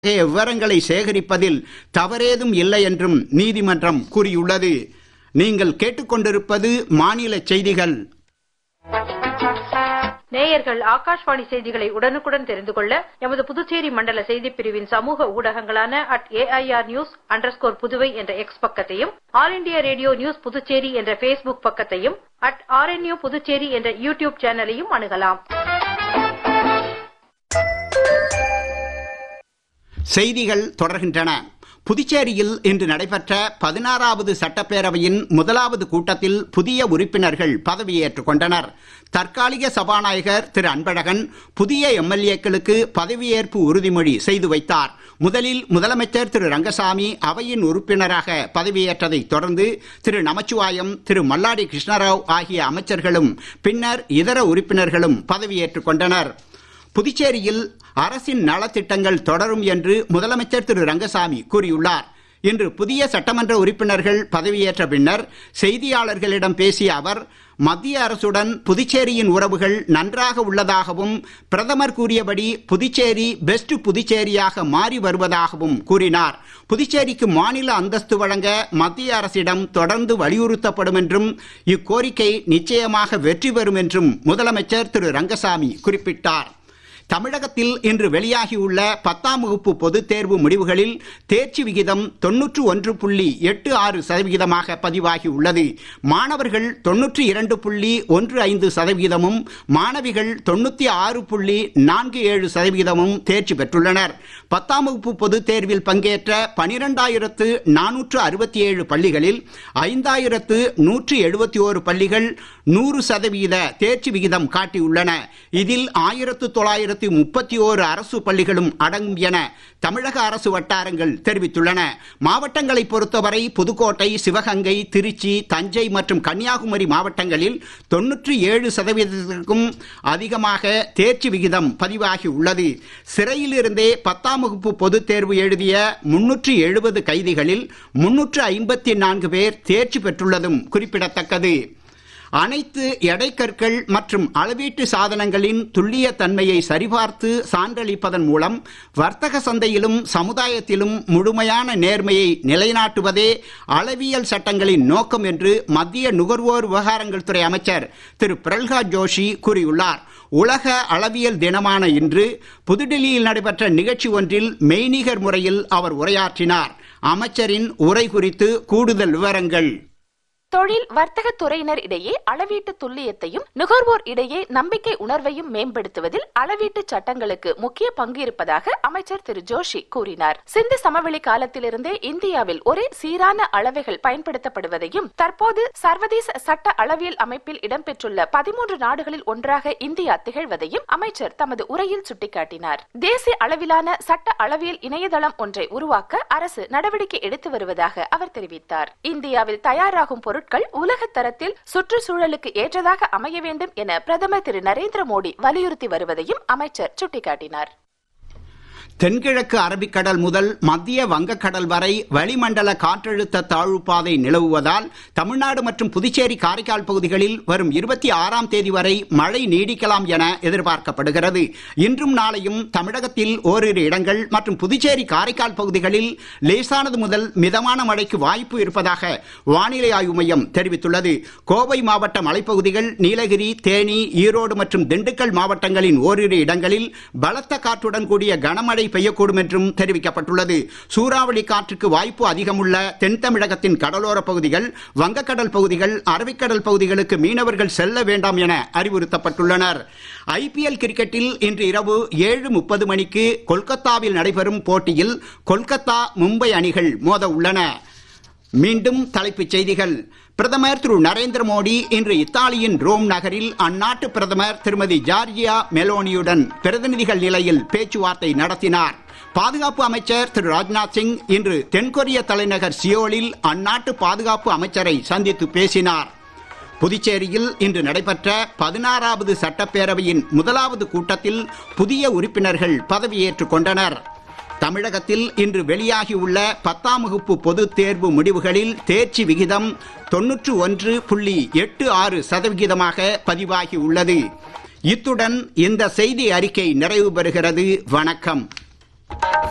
இத்தகைய விவரங்களை சேகரிப்பதில் தவறேதும் இல்லை என்றும் நீதிமன்றம் கூறியுள்ளது நீங்கள் கேட்டுக்கொண்டிருப்பது மாநில செய்திகள் நேயர்கள் ஆகாஷ்வாணி செய்திகளை உடனுக்குடன் தெரிந்து கொள்ள எமது புதுச்சேரி மண்டல செய்திப் பிரிவின் சமூக ஊடகங்களான at AIR news underscore Puduvai என்ற எக்ஸ் பக்கத்தையும் All India Radio news Puducherry என்ற ஃபேஸ்புக் பக்கத்தையும் அட் ஆர்என்யூ புதுச்சேரி என்ற யூடியூப் சேனலையும் அணுகலாம் செய்திகள் தொடர்கின்றன புதுச்சேரியில் இன்று நடைபெற்ற பதினாறாவது சட்டப்பேரவையின் முதலாவது கூட்டத்தில் புதிய உறுப்பினர்கள் பதவியேற்றுக் கொண்டனர் தற்காலிக சபாநாயகர் திரு அன்பழகன் புதிய எம்எல்ஏக்களுக்கு பதவியேற்பு உறுதிமொழி செய்து வைத்தார் முதலில் முதலமைச்சர் திரு ரங்கசாமி அவையின் உறுப்பினராக பதவியேற்றதைத் தொடர்ந்து திரு நமச்சிவாயம் திரு மல்லாடி கிருஷ்ணராவ் ஆகிய அமைச்சர்களும் பின்னர் இதர உறுப்பினர்களும் பதவியேற்றுக் கொண்டனர் புதுச்சேரியில் அரசின் நலத்திட்டங்கள் தொடரும் என்று முதலமைச்சர் திரு ரங்கசாமி கூறியுள்ளார் இன்று புதிய சட்டமன்ற உறுப்பினர்கள் பதவியேற்ற பின்னர் செய்தியாளர்களிடம் பேசிய அவர் மத்திய அரசுடன் புதுச்சேரியின் உறவுகள் நன்றாக உள்ளதாகவும் பிரதமர் கூறியபடி புதுச்சேரி பெஸ்ட் புதுச்சேரியாக மாறி வருவதாகவும் கூறினார் புதுச்சேரிக்கு மாநில அந்தஸ்து வழங்க மத்திய அரசிடம் தொடர்ந்து வலியுறுத்தப்படும் என்றும் இக்கோரிக்கை நிச்சயமாக வெற்றி பெறும் என்றும் முதலமைச்சர் திரு ரங்கசாமி குறிப்பிட்டார் தமிழகத்தில் இன்று வெளியாகியுள்ள பத்தாம் வகுப்பு பொதுத் தேர்வு முடிவுகளில் தேர்ச்சி விகிதம் தொன்னூற்று ஒன்று புள்ளி எட்டு ஆறு சதவிகிதமாக பதிவாகி உள்ளது மாணவர்கள் தொன்னூற்றி இரண்டு புள்ளி ஒன்று ஐந்து சதவிகிதமும் மாணவிகள் தொண்ணூத்தி ஆறு புள்ளி நான்கு ஏழு சதவிகிதமும் தேர்ச்சி பெற்றுள்ளனர் பத்தாம் வகுப்பு பொதுத் தேர்வில் பங்கேற்ற பனிரெண்டாயிரத்து நானூற்று அறுபத்தி ஏழு பள்ளிகளில் ஐந்தாயிரத்து நூற்று எழுபத்தி ஓரு பள்ளிகள் நூறு சதவிகித தேர்ச்சி விகிதம் காட்டியுள்ளன இதில் ஆயிரத்து தொள்ளாயிரத்து முப்பத்தி ஓரு அரசு பள்ளிகளும் அடங்கும் என தமிழக அரசு வட்டாரங்கள் தெரிவித்துள்ளன மாவட்டங்களை பொறுத்தவரை புதுக்கோட்டை சிவகங்கை திருச்சி தஞ்சை மற்றும் கன்னியாகுமரி மாவட்டங்களில் தொன்னூற்றி ஏழு சதவீதத்திற்கும் அதிகமாக தேர்ச்சி விகிதம் பதிவாகி உள்ளது சிறையில் இருந்தே பத்தாம் வகுப்பு பொதுத் தேர்வு எழுதிய முன்னூற்றி எழுபது கைதிகளில் முன்னூற்று ஐம்பத்தி நான்கு பேர் தேர்ச்சி பெற்றுள்ளதும் குறிப்பிடத்தக்கது அனைத்து எடைக்கற்கள் மற்றும் அளவீட்டு சாதனங்களின் துல்லிய தன்மையை சரிபார்த்து சான்றளிப்பதன் மூலம் வர்த்தக சந்தையிலும் சமுதாயத்திலும் முழுமையான நேர்மையை நிலைநாட்டுவதே அளவியல் சட்டங்களின் நோக்கம் என்று மத்திய நுகர்வோர் விவகாரங்கள் துறை அமைச்சர் திரு பிரல்ஹாத் ஜோஷி கூறியுள்ளார் உலக அளவியல் தினமான இன்று புதுடில்லியில் நடைபெற்ற நிகழ்ச்சி ஒன்றில் மெய்நிகர் முறையில் அவர் உரையாற்றினார் அமைச்சரின் உரை குறித்து கூடுதல் விவரங்கள் தொழில் வர்த்தக துறையினர் இடையே அளவீட்டு துல்லியத்தையும் நுகர்வோர் இடையே நம்பிக்கை உணர்வையும் மேம்படுத்துவதில் அளவீட்டு சட்டங்களுக்கு முக்கிய பங்கு இருப்பதாக அமைச்சர் திரு ஜோஷி கூறினார் சிந்து சமவெளி காலத்திலிருந்தே இந்தியாவில் ஒரே சீரான அளவைகள் பயன்படுத்தப்படுவதையும் தற்போது சர்வதேச சட்ட அளவியல் அமைப்பில் இடம்பெற்றுள்ள பதிமூன்று நாடுகளில் ஒன்றாக இந்தியா திகழ்வதையும் அமைச்சர் தமது உரையில் சுட்டிக்காட்டினார் தேசிய அளவிலான சட்ட அளவியல் இணையதளம் ஒன்றை உருவாக்க அரசு நடவடிக்கை எடுத்து வருவதாக அவர் தெரிவித்தார் இந்தியாவில் தயாராகும் பொருட்கள் பொருட்கள் உலக தரத்தில் சுற்றுச்சூழலுக்கு ஏற்றதாக அமைய வேண்டும் என பிரதமர் திரு நரேந்திர மோடி வலியுறுத்தி வருவதையும் அமைச்சர் சுட்டிக்காட்டினார் தென்கிழக்கு அரபிக்கடல் முதல் மத்திய வங்கக்கடல் வரை வளிமண்டல காற்றழுத்த தாழ்வு பாதை நிலவுவதால் தமிழ்நாடு மற்றும் புதுச்சேரி காரைக்கால் பகுதிகளில் வரும் இருபத்தி ஆறாம் தேதி வரை மழை நீடிக்கலாம் என எதிர்பார்க்கப்படுகிறது இன்றும் நாளையும் தமிழகத்தில் ஓரிரு இடங்கள் மற்றும் புதுச்சேரி காரைக்கால் பகுதிகளில் லேசானது முதல் மிதமான மழைக்கு வாய்ப்பு இருப்பதாக வானிலை ஆய்வு மையம் தெரிவித்துள்ளது கோவை மாவட்ட மலைப்பகுதிகள் நீலகிரி தேனி ஈரோடு மற்றும் திண்டுக்கல் மாவட்டங்களின் ஓரிரு இடங்களில் பலத்த காற்றுடன் கூடிய கனமழை பெய்யக்கூடும் என்றும் தெரிவிக்கப்பட்டுள்ளது சூறாவளி காற்றுக்கு வாய்ப்பு அதிகமுள்ள தென் தமிழகத்தின் கடலோர பகுதிகள் வங்கக்கடல் பகுதிகள் அரபிக்கடல் பகுதிகளுக்கு மீனவர்கள் செல்ல வேண்டாம் என அறிவுறுத்தப்பட்டுள்ளனர் ஐபிஎல் கிரிக்கெட்டில் இன்று இரவு ஏழு முப்பது மணிக்கு கொல்கத்தாவில் நடைபெறும் போட்டியில் கொல்கத்தா மும்பை அணிகள் மோத உள்ளன மீண்டும் தலைப்புச் செய்திகள் பிரதமர் திரு நரேந்திர மோடி இன்று இத்தாலியின் ரோம் நகரில் அந்நாட்டு பிரதமர் திருமதி ஜார்ஜியா மெலோனியுடன் பிரதிநிதிகள் நிலையில் பேச்சுவார்த்தை நடத்தினார் பாதுகாப்பு அமைச்சர் திரு ராஜ்நாத் சிங் இன்று தென்கொரிய தலைநகர் சியோலில் அந்நாட்டு பாதுகாப்பு அமைச்சரை சந்தித்து பேசினார் புதுச்சேரியில் இன்று நடைபெற்ற பதினாறாவது சட்டப்பேரவையின் முதலாவது கூட்டத்தில் புதிய உறுப்பினர்கள் பதவியேற்றுக் கொண்டனர் தமிழகத்தில் இன்று வெளியாகியுள்ள பத்தாம் வகுப்பு பொதுத் தேர்வு முடிவுகளில் தேர்ச்சி விகிதம் தொன்னூற்று ஒன்று புள்ளி எட்டு ஆறு சதவிகிதமாக பதிவாகி உள்ளது இத்துடன் இந்த செய்தி அறிக்கை நிறைவு பெறுகிறது வணக்கம்